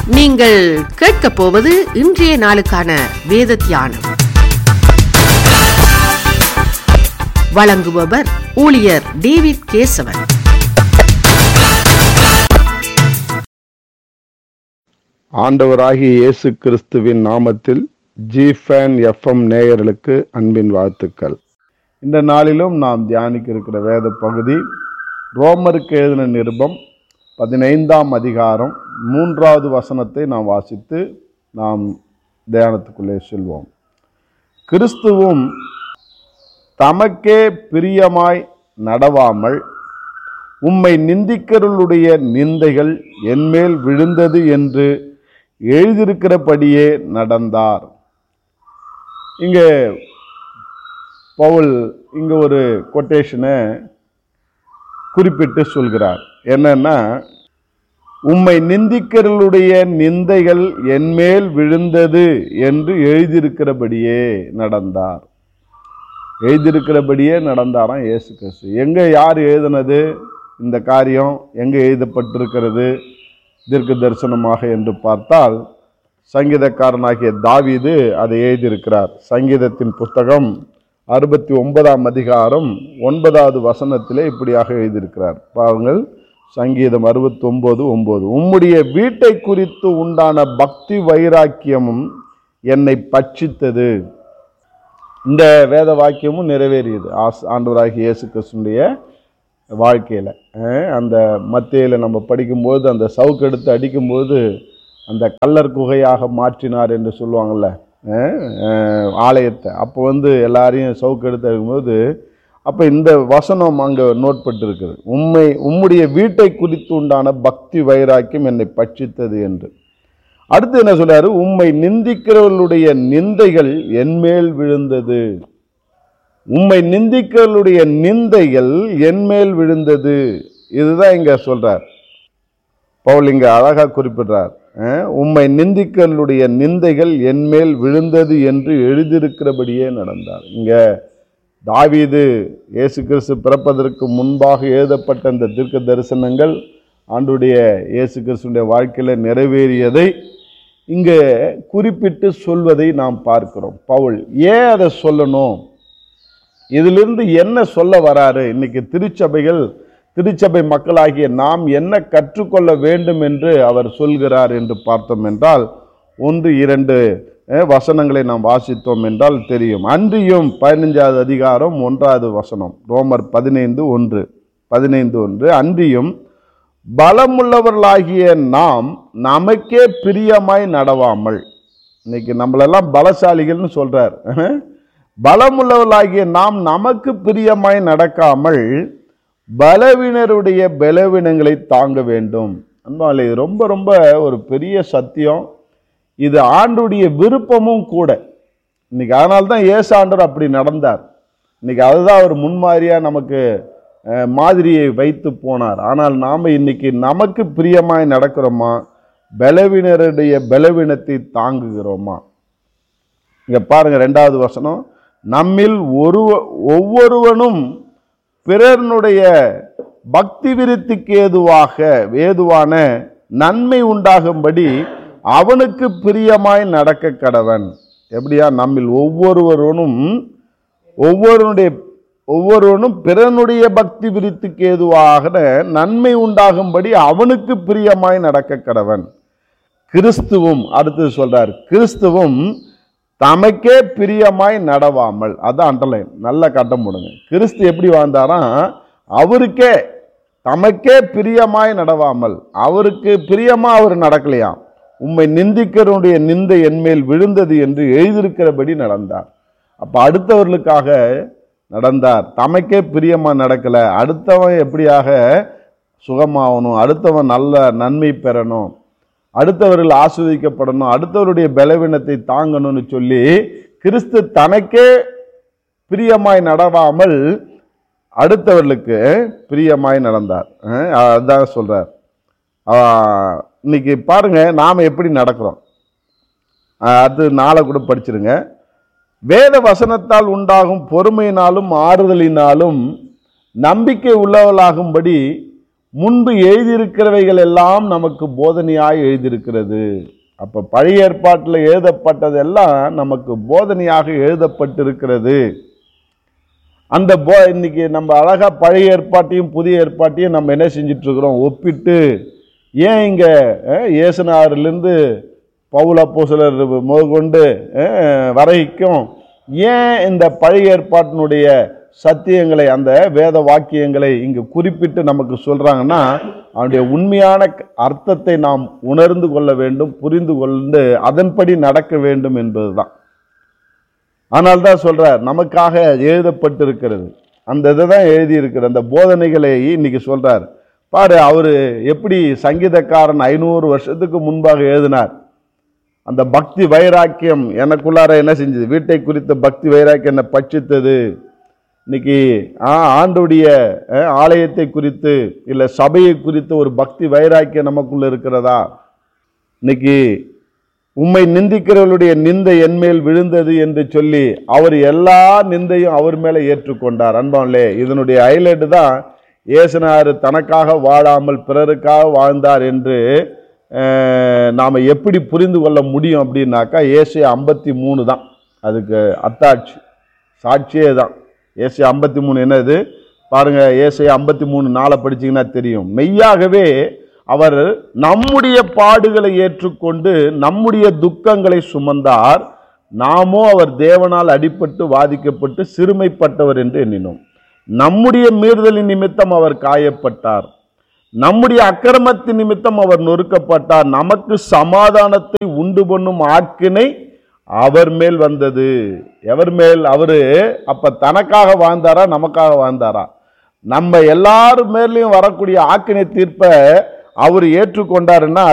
நீங்கள் கேட்கப் போவது இன்றைய நாளுக்கான வேத தியானம் வழங்குபவர் ஊழியர் டேவிட் கேசவன் ஆண்டவராகிய இயேசு கிறிஸ்துவின் நாமத்தில் ஜிஃபேன் எஃப்எம் நேயர்களுக்கு அன்பின் வாழ்த்துக்கள் இந்த நாளிலும் நாம் தியானிக்க இருக்கிற வேத பகுதி ரோமருக்கு எழுதின நிருபம் பதினைந்தாம் அதிகாரம் மூன்றாவது வசனத்தை நாம் வாசித்து நாம் தியானத்துக்குள்ளே செல்வோம் கிறிஸ்துவும் தமக்கே பிரியமாய் நடவாமல் உம்மை நிந்திக்கிறவர்களுடைய நிந்தைகள் என்மேல் விழுந்தது என்று எழுதியிருக்கிறபடியே நடந்தார் இங்கே பவுல் இங்கே ஒரு கொட்டேஷனை குறிப்பிட்டு சொல்கிறார் என்னன்னா உம்மை நிந்திக்கிறவர்களுடைய நிந்தைகள் என்மேல் விழுந்தது என்று எழுதியிருக்கிறபடியே நடந்தார் எழுதியிருக்கிறபடியே நடந்தாராம் இயேசு கிறிஸ்து எங்கே யார் எழுதினது இந்த காரியம் எங்கே எழுதப்பட்டிருக்கிறது தீர்க்க தரிசனமாக என்று பார்த்தால் சங்கீதக்காரனாகிய தாவீது அதை எழுதியிருக்கிறார் சங்கீதத்தின் புஸ்தகம் அறுபத்தி ஒன்பதாம் அதிகாரம் ஒன்பதாவது வசனத்திலே இப்படியாக எழுதியிருக்கிறார் பாருங்கள் சங்கீதம் அறுபத்தி ஒன்பது ஒன்பது உம்முடைய வீட்டை குறித்து உண்டான பக்தி வைராக்கியமும் என்னை பட்சித்தது இந்த வேத வாக்கியமும் நிறைவேறியது ஆஸ் ஆண்டவராகிய இயேசு கிறிஸ்துடைய வாழ்க்கையில் அந்த மத்தியில் நம்ம படிக்கும்போது அந்த சவுக்கு எடுத்து அடிக்கும்போது அந்த கல்லர் குகையாக மாற்றினார் என்று சொல்லுவாங்கள்ல அஹ், அஹ், ஆலயத்தை அப்போ வந்து எல்லாரையும் சவுக்கு எடுத்து அடிக்கும்போது அப்போ இந்த வசனம் அங்கே நோட் பட்டிருக்குது உண்மை உம்முடைய வீட்டை குறித்து உண்டான பக்தி வைராக்கியம் என்னை பட்சித்தது என்று அடுத்து என்ன சொல்றாரு உம்மை நிந்திக்கிறவர்களுடைய நிந்தைகள் என்மேல் விழுந்தது உம்மை நிந்திக்கிறவர்களுடைய நிந்தைகள் என்மேல் விழுந்தது இதுதான் இங்க சொல்றார் பவுல் இங்க அழகா குறிப்பிடுறார் அஹ், உம்மை நிந்திக்கிறவர்களுடைய நிந்தைகள் என்மேல் விழுந்தது என்று எழுதியிருக்கிறபடியே நடந்தார் இங்க தாவீது இயேசு கிறிஸ்து பிறப்பதற்கு முன்பாக எழுதப்பட்ட இந்த தீர்க்க தரிசனங்கள் ஆண்டுடைய இயேசு கிறிஸ்துடைய வாழ்க்கையில் நிறைவேறியதை இங்கே குறிப்பிட்டு சொல்வதை நாம் பார்க்கிறோம் பவுல் ஏன் அதை சொல்லணும் இதிலிருந்து என்ன சொல்ல வராரு இன்னைக்கு திருச்சபைகள் திருச்சபை மக்களாகிய நாம் என்ன கற்றுக்கொள்ள வேண்டும் என்று அவர் சொல்கிறார் என்று பார்த்தோம் என்றால் ஒன்று இரண்டு அஹ், வசனங்களை நாம் வாசித்தோம் என்றால் தெரியும் அன்றியும் பதினஞ்சாவது அதிகாரம் ஒன்றாவது வசனம் ரோமர் பதினைந்து ஒன்று பதினைந்து ஒன்று அன்றியும் பலமுள்ளவர்களாகிய நாம் நமக்கே பிரியமாய் நடவாமல் இன்னைக்கு நம்மளெல்லாம் பலசாலிகள்னு சொல்றார் பலமுள்ளவர்களாகிய நாம் நமக்கு பிரியமாய் நடக்காமல் பலவீனருடைய பலவீனங்களை தாங்க வேண்டும் அன்பாலே இது ரொம்ப ரொம்ப ஒரு பெரிய சத்தியம் இது ஆண்டுடைய விருப்பமும் கூட இன்னைக்கு அதனால தான் ஏசு ஆண்டவர் அப்படி நடந்தார் இன்னைக்கு அதுதான் அவர் முன்மாதிரியாக நமக்கு அஹ், மாதிரியை வைத்து போனார் ஆனால் நாம் இன்னைக்கு நமக்கு பிரியமாய் நடக்கிறோமா பலவீனருடைய பலவீனத்தை தாங்குகிறோமா இங்க பாருங்க ரெண்டாவது வசனம் நம்மில் ஒரு ஒவ்வொருவனும் பிறனுடைய பக்தி விருத்திக்கு ஏதுவாக ஏதுவான நன்மை உண்டாகும்படி அவனுக்கு பிரியமாய் நடக்க கடவன் எப்படியா நம்மில் ஒவ்வொருவரும் ஒவ்வொருவனுடைய ஒவ்வொருவனும் பிறனுடைய பக்தி விருத்திக்கு ஏதுவாக நன்மை உண்டாகும்படி அவனுக்கு பிரியமாய் நடக்க கடவன் கிறிஸ்துவும் அடுத்தது சொல்றார் கிறிஸ்துவும் தமக்கே பிரியமாய் நடவாமல் அதான் அண்டர்லைன் நல்ல கட்டம் போடுங்க கிறிஸ்து எப்படி வாழ்ந்தாராம் அவருக்கே தமக்கே பிரியமாய் நடவாமல் அவருக்கு பிரியமா அவர் நடக்கலையாம் உம்மை நிந்திக்கிறவனுடைய நிந்தை என்மேல் விழுந்தது என்று எழுதியிருக்கிறபடி நடந்தார் அப்ப அடுத்தவர்களுக்காக நடந்தார் தமக்கே பிரியமா நடக்கல அடுத்தவன் எப்படியாக சுகமாகணும் அடுத்தவன் நல்ல நன்மை பெறணும் அடுத்தவர்கள் ஆஸ்வதிக்கப்படணும் அடுத்தவருடைய பலவீனத்தை தாங்கணும்னு சொல்லி கிறிஸ்து தனக்கே பிரியமாய் நடவாமல் அடுத்தவர்களுக்கு பிரியமாய் நடந்தார் அஹ் அதான் சொல்றார் ஆஹ் இன்னைக்கு பாருங்க நாம எப்படி நடக்கிறோம் ஆஹ் அது நாளை கூட படிச்சிருங்க வேத வசனத்தால் உண்டாகும் பொறுமையினாலும் ஆறுதலினாலும் நம்பிக்கை உள்ளவளாகும்படி முன்பு எழுதியிருக்கிறவைகள் எல்லாம் நமக்கு போதனையாய் எழுதியிருக்கிறது அப்ப பழைய ஏற்பாட்டில் எழுதப்பட்டதெல்லாம் நமக்கு போதனையாக எழுதப்பட்டிருக்கிறது அந்த போ இன்னைக்கு நம்ம அழகா பழைய ஏற்பாட்டையும் புதிய ஏற்பாட்டையும் நம்ம என்ன செஞ்சுட்டு இருக்கிறோம் ஒப்பிட்டு ஏன் இங்க அஹ், இயேசுநாதரிலிருந்து பவுல பூசலர் முதற்கொண்டு அஹ், வரைக்கும் ஏன் இந்த பழைய ஏற்பாட்டினுடைய சத்தியங்களை அந்த வேத வாக்கியங்களை இங்கு குறிப்பிட்டு நமக்கு சொல்றாங்கன்னா அவனுடைய உண்மையான க- அர்த்தத்தை நாம் உணர்ந்து கொள்ள வேண்டும் புரிந்து கொண்டு அதன்படி நடக்க வேண்டும் என்பதுதான் ஆனால் தான் சொல்றார் நமக்காக எழுதப்பட்டிருக்கிறது அந்த இதை தான் எழுதியிருக்கிறது அந்த போதனைகளை இன்னைக்கு சொல்றார் பாரு அவரு எப்படி சங்கீதக்காரன் ஐநூறு வருஷத்துக்கு முன்பாக எழுதினார் அந்த பக்தி வைராக்கியம் எனக்குள்ளார என்ன செஞ்சது வீட்டை குறித்த பக்தி வைராக்கியம் என்னை பட்சித்தது இன்னைக்கு ஆ, ஆண்டுடைய அஹ், ஆலயத்தை குறித்து இல்லை சபையை குறித்து ஒரு பக்தி வைராக்கியம் நமக்குள்ள இருக்கிறதா இன்னைக்கு உம்மை நிந்திக்கிறவர்களுடைய நிந்தை என்மேல் விழுந்தது என்று சொல்லி அவர் எல்லா நிந்தையும் அவர் மேலே ஏற்றுக்கொண்டார் அன்பான்லே இதனுடைய ஹைலைட் தான் இயேசுனார் தனக்காக வாழாமல் பிறருக்காக வாழ்ந்தார் என்று அஹ், நாம எப்படி புரிந்து கொள்ள முடியும் அப்படின்னாக்கா ஏசு ஐம்பத்தி மூணு தான் அதுக்கு அத்தாட்சி சாட்சியே தான் ஏசை ஐம்பத்தி மூணு என்னது பாருங்க ஏசை ஐம்பத்தி மூணு நாளை படிச்சீங்கன்னா தெரியும் மெய்யாகவே அவர் நம்முடைய பாடுகளை ஏற்றுக்கொண்டு நம்முடைய துக்கங்களை சுமந்தார் நாமோ அவர் தேவனால் அடிபட்டு வாதிக்கப்பட்டு சிறுமைப்பட்டவர் என்று எண்ணினோம் நம்முடைய மீறுதலின் நிமித்தம் அவர் காயப்பட்டார் நம்முடைய அக்கிரமத்தின் நிமித்தம் அவர் நொறுக்கப்பட்டார் நமக்கு சமாதானத்தை உண்டு பண்ணும் ஆக்கினை அவர் மேல் வந்தது எவர் மேல் அவரு அப்ப தனக்காக வாழ்ந்தாரா நமக்காக வாழ்ந்தாரா நம்ம எல்லாரும் மேலேயும் வரக்கூடிய ஆக்கினை தீர்ப்பை அவர் ஏற்றுக்கொண்டாருன்னா